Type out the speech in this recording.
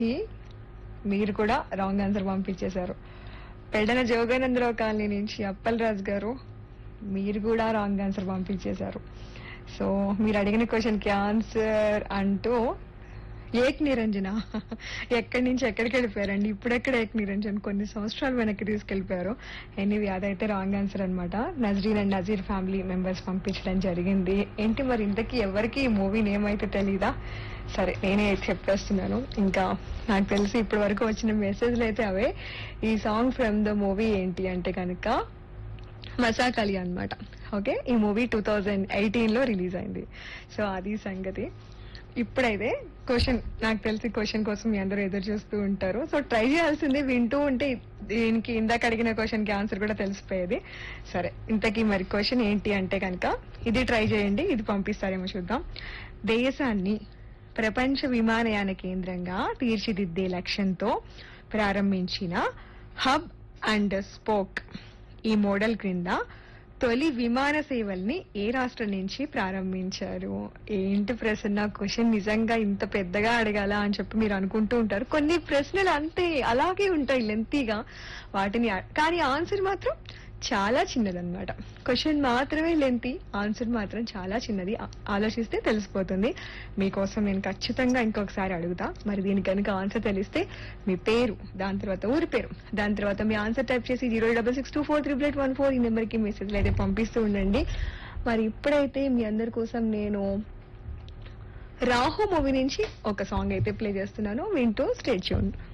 ఈ మీరు కూడా రాంగ్ ఆన్సర్ పంపించేశారు పెడన జోగానందరావు కాలనీ నుంచి అప్పలరాజు గారు మీరు కూడా రాంగ్ ఆన్సర్ పంపించేశారు సో మీరు అడిగిన క్వశ్చన్ కి ఆన్సర్ అంటూ ఏక్ నిరంజన ఎక్కడి నుంచి ఎక్కడికి వెళ్ళిపోయారండి ఇప్పుడెక్కడ ఏక్ నిరంజన్ కొన్ని సంవత్సరాలు వెనక్కి తీసుకెళ్లిపోయారు ఎనీవి అదైతే రాంగ్ ఆన్సర్ అన్నమాట Nazreen and Nazeer family members పంపించడం జరిగింది ఏంటి మరి ఇంతకీ ఎవరికి ఈ మూవీ నేమ్ అయితే తెలీదా సరే నేనే చెప్పేస్తున్నాను ఇంకా నాకు తెలిసి ఇప్పటి వరకు వచ్చిన మెసేజ్లు అయితే అవే ఈ సాంగ్ ఫ్రమ్ ద మూవీ ఏంటి అంటే కనుక మసాకలి అన్నమాట ఓకే ఈ మూవీ టూ థౌజండ్ ఎయిటీన్ లో రిలీజ్ అయింది సో అది సంగతి ఇప్పుడైతే క్వశ్చన్ నాకు తెలిసి క్వశ్చన్ కోసం మీ అందరూ ఎదురు చూస్తూ ఉంటారు సో ట్రై చేయాల్సింది వింటూ ఉంటే దీనికి ఇందాక అడిగిన క్వశ్చన్ కి ఆన్సర్ కూడా తెలిసిపోయేది సరే ఇంతకీ మరి క్వశ్చన్ ఏంటి అంటే కనుక ఇది ట్రై చేయండి ఇది పంపిస్తారేమో చూద్దాం దేశాన్ని ప్రపంచ విమానయాన కేంద్రంగా తీర్చిదిద్దే లక్ష్యంతో ప్రారంభించిన హబ్ అండ్ స్పోక్ ఈ మోడల్ క్రింద తొలి విమాన సేవల్ని ఏ రాష్ట్రం నుంచి ప్రారంభించారు ఏంటి ప్రశ్న క్వశ్చన్ నిజంగా ఇంత పెద్దగా అడగాల అని చెప్పి మీరు అనుకుంటూ ఉంటారు కొన్ని ప్రశ్నలు అంతే అలాగే ఉంటాయి లెంతీగా వాటిని అ- కానీ ఆన్సర్ మాత్రం చాలా చిన్నదన్నమాట క్వశ్చన్ మాత్రమే లెంతీ ఆన్సర్ మాత్రం చాలా చిన్నది ఆ- ఆలోచిస్తే తెలిసిపోతుంది మీకోసం నేను ఖచ్చితంగా ఇంకొకసారి అడుగుతా మరి దీనికి కనుక ఆన్సర్ తెలిస్తే మీ పేరు దాని తర్వాత ఊరి పేరు దాని తర్వాత మీ ఆన్సర్ టైప్ చేసి zero double six two four triple eight one four ఈ నెంబర్కి మెసేజ్లు అయితే పంపిస్తూ ఉండండి మరి ఇప్పుడైతే మీ అందరి కోసం నేను రాహు మూవీ నుంచి ఒక సాంగ్ అయితే ప్లే చేస్తున్నాను వింటూ స్టేట్ చూడండి